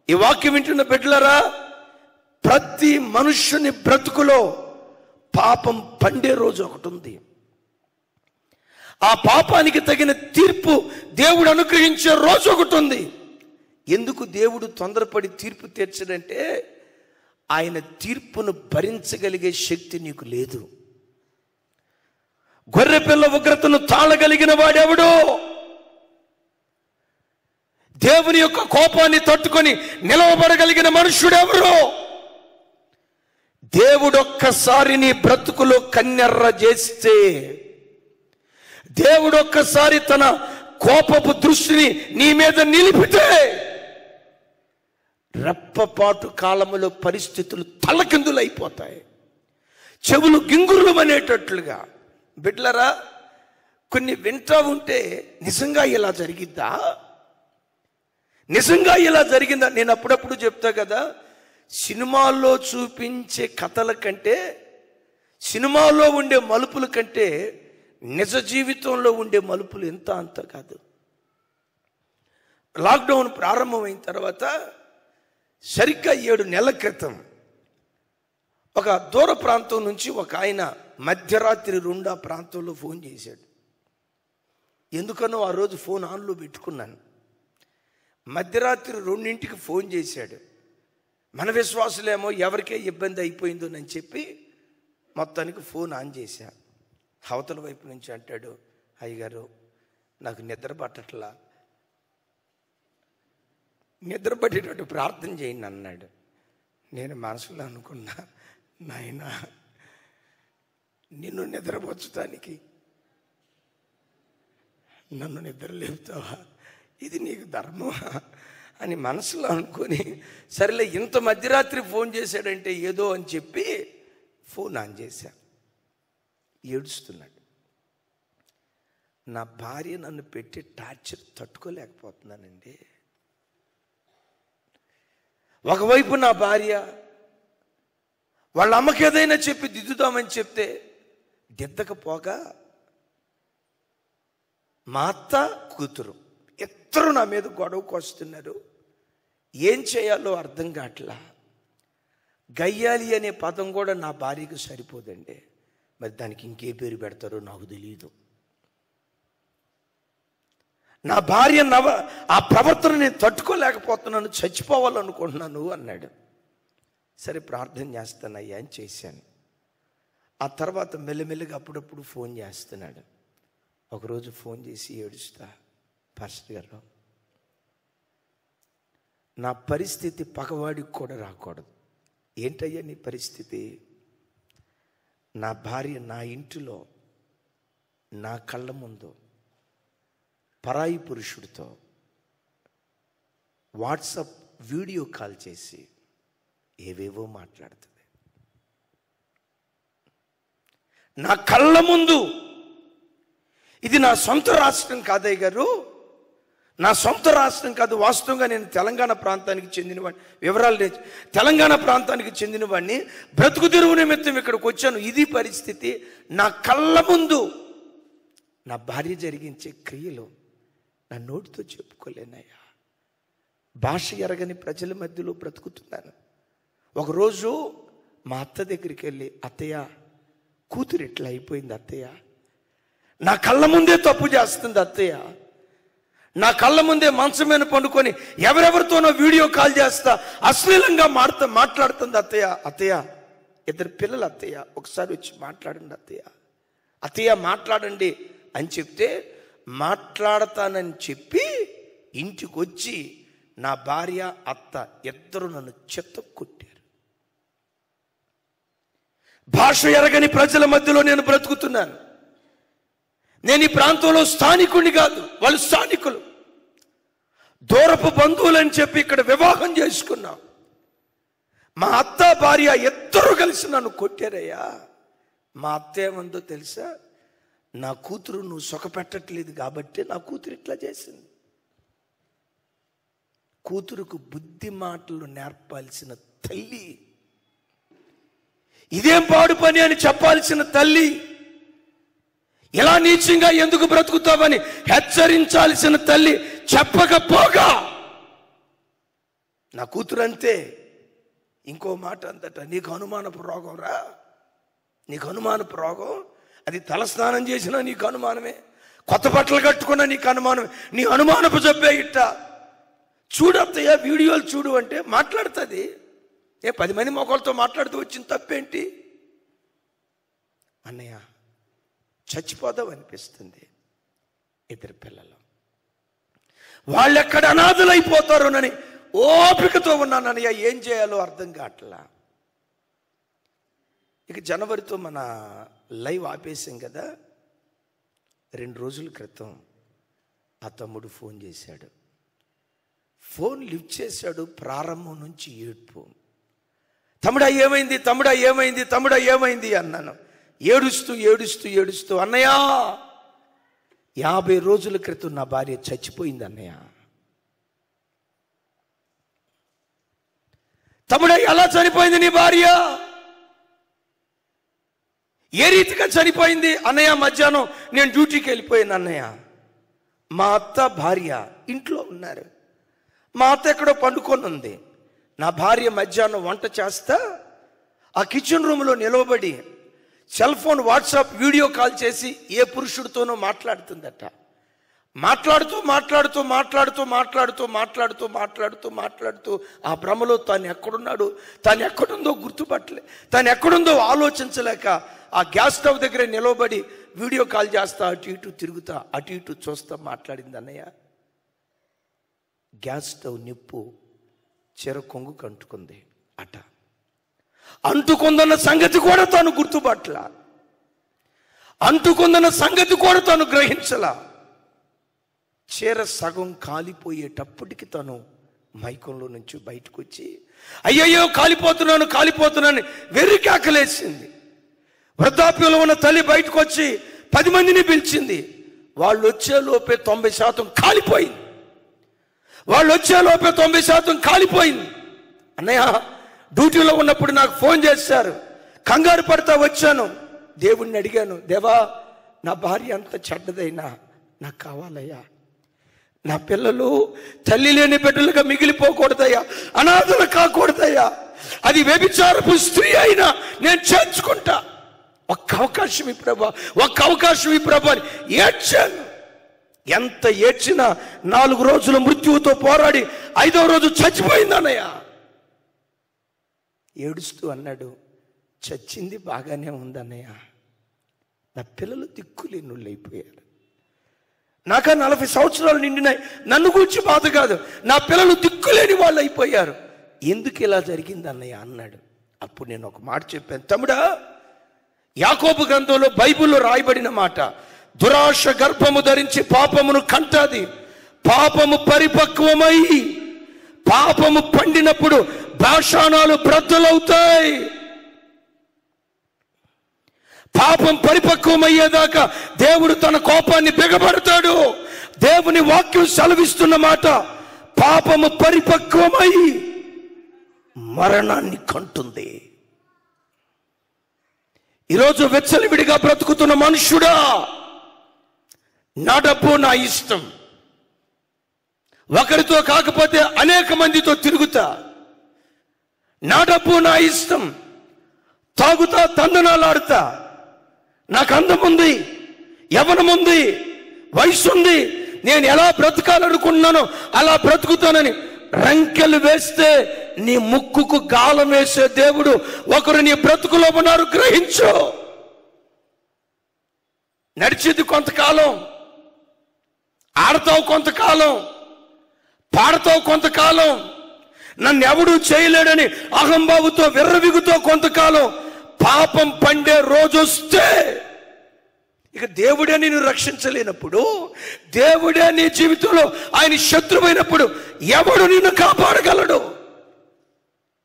ఈ వాక్యం వింటున్న బిడ్డలారా ప్రతి మనుష్యుని బ్రతుకులో పాపం పండే రోజు ఒకటి ఉంది ఆ పాపానికి తగిన తీర్పు దేవుడు అనుగ్రహించే రోజు ఒకటి ఉంది ఎందుకు దేవుడు తొందరపడి తీర్పు తీర్చడంటే ఆయన తీర్పును భరించగలిగే శక్తి నీకు లేదు గొర్రెపిల్ల ఉగ్రతను తాళగలిగిన వాడెవడో దేవుని యొక్క కోపాన్ని తట్టుకొని నిలవబడగలిగిన మనుష్యుడెవరు దేవుడొక్కసారి నీ బ్రతుకులో కన్నెర్ర చేస్తే దేవుడొక్కసారి తన కోపపు దృష్టిని నీ మీద నిలిపితే రెప్పపాటు కాలములో పరిస్థితులు తలకిందులైపోతాయి చెవులు గింగురులు అనేటట్లుగా బిడ్లరా కొన్ని వింటా ఉంటే నిజంగా ఇలా జరిగిద్దా నిజంగా ఇలా జరిగిందా నేను అప్పుడప్పుడు చెప్తా కదా సినిమాల్లో చూపించే కథల కంటే సినిమాల్లో ఉండే మలుపుల కంటే నిజ జీవితంలో ఉండే మలుపులు ఎంత అంత కాదు లాక్డౌన్ ప్రారంభమైన తర్వాత సరిగ్గా ఏడు నెలల క్రితం ఒక దూర ప్రాంతం నుంచి ఒక ఆయన మధ్యరాత్రి రెండు ఆ ప్రాంతంలో ఫోన్ చేశాడు ఎందుకనో ఆ రోజు ఫోన్ ఆన్లో పెట్టుకున్నాను మధ్యరాత్రి రెండింటికి ఫోన్ చేశాడు మన విశ్వాసులేమో ఎవరికే ఇబ్బంది అయిపోయిందోనని చెప్పి మొత్తానికి ఫోన్ ఆన్ చేశా అవతల వైపు నుంచి అంటాడు అయ్యగారు నాకు నిద్ర పట్టట్లా నిద్ర పట్టేటట్టు ప్రార్థన చేయండి అన్నాడు నేను మనసులో అనుకున్నా నాయన నిన్ను నిద్రపరచడానికి నన్ను నిద్ర లేపుతావా ఇది నీకు ధర్మమా అని మనసులో అనుకొని సరేలే ఇంత మధ్యరాత్రి ఫోన్ చేశాడంటే ఏదో అని చెప్పి ఫోన్ ఆన్ చేశా ఏడుస్తున్నాడు నా భార్య నన్ను పెట్టి టార్చర్ తట్టుకోలేకపోతున్నానండి ఒకవైపు నా భార్య వాళ్ళ అమ్మకి ఏదైనా చెప్పి దిద్దుదామని చెప్తే దిద్దకపోగా మా అత్త కూతురు ఇద్దరు నా మీద గొడవకు వస్తున్నారు ఏం చేయాలో అర్థం కావట్లా గయ్యాలి అనే పదం కూడా నా భార్యకు సరిపోదండి మరి దానికి ఇంకే పేరు పెడతారో నాకు తెలియదు నా భార్య నవ ఆ ప్రవర్తన నేను తట్టుకోలేకపోతున్నాను చచ్చిపోవాలనుకుంటున్నాను అన్నాడు సరే ప్రార్థన చేస్తానయ్యా అని చేశాను ఆ తర్వాత మెల్లమెల్లగా అప్పుడప్పుడు ఫోన్ చేస్తున్నాడు ఒకరోజు ఫోన్ చేసి ఏడుస్తా పాస్టర్ గారు నా పరిస్థితి పగవాడికి కూడా రాకూడదు ఏంటయ్యా నీ పరిస్థితి నా భార్య నా ఇంటిలో నా కళ్ళ ముందు పరాయి పురుషుడితో వాట్సప్ వీడియో కాల్ చేసి ఏవేవో మాట్లాడుతుంది నా కళ్ళ ముందు ఇది నా సొంత రాష్ట్రం కాదయ్య గారు నా సొంత రాష్ట్రం కాదు వాస్తవంగా నేను తెలంగాణ ప్రాంతానికి చెందినవాడిని వివరాలు లేదు తెలంగాణ ప్రాంతానికి చెందినవాడిని బ్రతుకు తెరువు నిమిత్తం ఇక్కడికి వచ్చాను ఇది పరిస్థితి నా కళ్ళ ముందు నా భార్య జరిగించే క్రియలు నా నోటితో చెప్పుకోలేనయ్యా భాష ఎరగని ప్రజల మధ్యలో బ్రతుకుతున్నాను ఒకరోజు మా అత్త దగ్గరికి వెళ్ళి అత్తయ్య కూతురు ఇట్లా అయిపోయింది అత్తయ్య నా కళ్ళ ముందే తప్పు చేస్తుంది అత్తయ్య నా కళ్ళ ముందే మంచం మీద పండుకొని ఎవరెవరితోనో వీడియో కాల్ చేస్తా అశ్లీలంగా మాడుతా మాట్లాడుతుంది అత్తయ్య అత్తయ్య ఇద్దరు పిల్లలు అత్తయ్య ఒకసారి వచ్చి మాట్లాడండి అత్తయ్య అత్తయ్య మాట్లాడండి అని చెప్తే మాట్లాడతానని చెప్పి ఇంటికి వచ్చి నా భార్య అత్త ఇద్దరు నన్ను చెత్త కొట్టారు భాష ఎరగని ప్రజల మధ్యలో నేను బ్రతుకుతున్నాను నేను ఈ ప్రాంతంలో స్థానికుడిని కాదు వాళ్ళు స్థానికులు దూరపు బంధువులని చెప్పి ఇక్కడ వివాహం చేసుకున్నాం మా అత్త భార్య ఇద్దరు కలిసి నన్ను కొట్టారయ్యా మా అత్త ఏమందో తెలుసా నా కూతురు నువ్వు సుఖపెట్టట్లేదు కాబట్టి నా కూతురు ఇట్లా చేసింది కూతురుకు బుద్ధి మాటలు నేర్పాల్సిన తల్లి ఇదేం పాడు పని అని చెప్పాల్సిన తల్లి ఇలా నీచంగా ఎందుకు బ్రతుకుతావని హెచ్చరించాల్సిన తల్లి చెప్పకపోగా నా కూతురు అంతే ఇంకో మాట అందట నీకు అనుమానపు రోగం రా నీకు అనుమానపు రోగం అది తలస్నానం చేసినా నీకు అనుమానమే కొత్త బట్టలు కట్టుకున్నా నీకు అనుమానమే నీ అనుమానపు జబ్బే ఇట్ట చూడత్తయ్య వీడియోలు చూడు అంటే మాట్లాడుతుంది ఏ పది మంది మొక్కలతో మాట్లాడుతూ వచ్చిన తప్పేంటి అన్నయ్య చచ్చిపోదాం అనిపిస్తుంది ఇద్దరు పిల్లలు వాళ్ళు ఎక్కడ అనాథులైపోతారోనని ఓపికతో ఉన్నానన్నయ్య ఏం చేయాలో అర్థం కావట్లా ఇక జనవరితో మన లైవ్ ఆపేసాం కదా రెండు రోజుల క్రితం ఆ తమ్ముడు ఫోన్ చేశాడు ఫోన్ లిఫ్ట్ చేశాడు ప్రారంభం నుంచి ఏడ్పు తమ్ముడా ఏమైంది తమ్ముడా ఏమైంది తమ్ముడా ఏమైంది అన్నాను ఏడుస్తూ ఏడుస్తూ ఏడుస్తూ అన్నయ్య యాభై రోజుల క్రితం నా భార్య చచ్చిపోయింది అన్నయ్య తమ్ముడా ఎలా చనిపోయింది నీ భార్య ఏ రీతిగా చనిపోయింది అన్నయ్య మధ్యాహ్నం నేను డ్యూటీకి వెళ్ళిపోయాను అన్నయ్య మా అత్త భార్య ఇంట్లో ఉన్నారు మా అత్త ఎక్కడో పండుకొని ఉంది నా భార్య మధ్యాహ్నం వంట చేస్తా ఆ కిచెన్ రూమ్లో నిలవబడి cell phone WhatsApp video call చేసి ఏ పురుషుడితోనో మాట్లాడుతుందట మాట్లాడుతూ మాట్లాడుతూ మాట్లాడుతూ మాట్లాడుతూ మాట్లాడుతూ మాట్లాడుతూ మాట్లాడుతూ ఆ భ్రమలో తాను ఎక్కడున్నాడు తాను ఎక్కడుందో గుర్తుపట్టలే తాను ఎక్కడుందో ఆలోచించలేక ఆ గ్యాస్ స్టవ్ దగ్గర నిలవబడి వీడియో కాల్ చేస్తా అటు ఇటు తిరుగుతా అటు ఇటు చూస్తా మాట్లాడింది అన్నయ్య గ్యాస్ స్టవ్ నిప్పు చెర కొంగు కంటుకుంది అట అంటుకుందన్న సంగతి కూడా తాను గుర్తుపట్ల అంటుకుందన్న సంగతి కూడా తాను గ్రహించలా చీర సగం కాలిపోయేటప్పటికి తను మైకంలో నుంచి బయటకు వచ్చి అయ్యయ్యో కాలిపోతున్నాను కాలిపోతున్నాను వెర్రి కేకలేసింది వృద్ధాప్యంలో ఉన్న తల్లి బయటకు వచ్చి పది మందిని పిలిచింది వాళ్ళు వచ్చే లోపే తొంభై శాతం కాలిపోయింది వాళ్ళు వచ్చే లోపే తొంభై శాతం కాలిపోయింది అన్నయ్య డ్యూటీలో ఉన్నప్పుడు నాకు ఫోన్ చేశారు కంగారు పడతా వచ్చాను దేవుణ్ణి అడిగాను దేవా నా భార్య అంత చెడ్డదైనా నాకు కావాలయ్యా నా పిల్లలు తల్లి లేని బిడ్డలుగా మిగిలిపోకూడదయ్యా అనాథలు కాకూడదయ్యా అది వ్యభిచారపు స్త్రీ అయినా నేను చేర్చుకుంటా ఒక్క అవకాశం ఈ ప్రభా ఒక్క అవకాశం ఈ ప్రభా అని ఏడ్చాను ఎంత ఏడ్చినా నాలుగు రోజులు మృత్యువుతో పోరాడి ఐదవ రోజు చచ్చిపోయింది అన్నయ్య ఏడుస్తూ అన్నాడు చచ్చింది బాగానే ఉందన్నయ్య నా పిల్లలు దిక్కులేనుళ్ళు అయిపోయారు నాక నలభై సంవత్సరాలు నిండినాయి నన్ను గురించి బాధ కాదు నా పిల్లలు దిక్కులేని వాళ్ళు అయిపోయారు ఎందుకు ఇలా జరిగింది అన్నయ్య అన్నాడు అప్పుడు నేను ఒక మాట చెప్పాను తమ్ముడా యాకోబు గ్రంథంలో బైబిల్లో రాయబడిన మాట దురాశ గర్భము ధరించి పాపమును కంటాది పాపము పరిపక్వమై పాపము పండినప్పుడు భాషాణాలు బ్రద్దలవుతాయి పాపం పరిపక్వమయ్యేదాకా దేవుడు తన కోపాన్ని బిగబడతాడు దేవుని వాక్యం సెలవిస్తున్న మాట పాపము పరిపక్వమై మరణాన్ని కంటుంది ఈరోజు వెచ్చలివిడిగా బ్రతుకుతున్న మనుష్యుడా నా డబ్బు నా ఇష్టం ఒకరితో కాకపోతే అనేక మందితో తిరుగుతా నా డబ్బు నా ఇష్టం తాగుతా తందనాలాడుతా నాకు అందం ఉంది యవనం ఉంది వయసు ఉంది నేను ఎలా బ్రతకాలనుకున్నానో అలా బ్రతుకుతానని రంకెలు వేస్తే నీ ముక్కుకు గాలం వేసే దేవుడు ఒకరు నీ బ్రతుకులో ఉన్నారు గ్రహించు నడిచేది కొంతకాలం ఆడతావు కొంతకాలం పాడతావు కొంతకాలం నన్ను ఎవడు చేయలేడని అహంబాబుతో విర్రవిగుతో కొంతకాలం పాపం పండే రోజు వస్తే ఇక దేవుడే నిన్ను రక్షించలేనప్పుడు దేవుడే నీ జీవితంలో ఆయన శత్రువైనప్పుడు ఎవడు నిన్ను కాపాడగలడు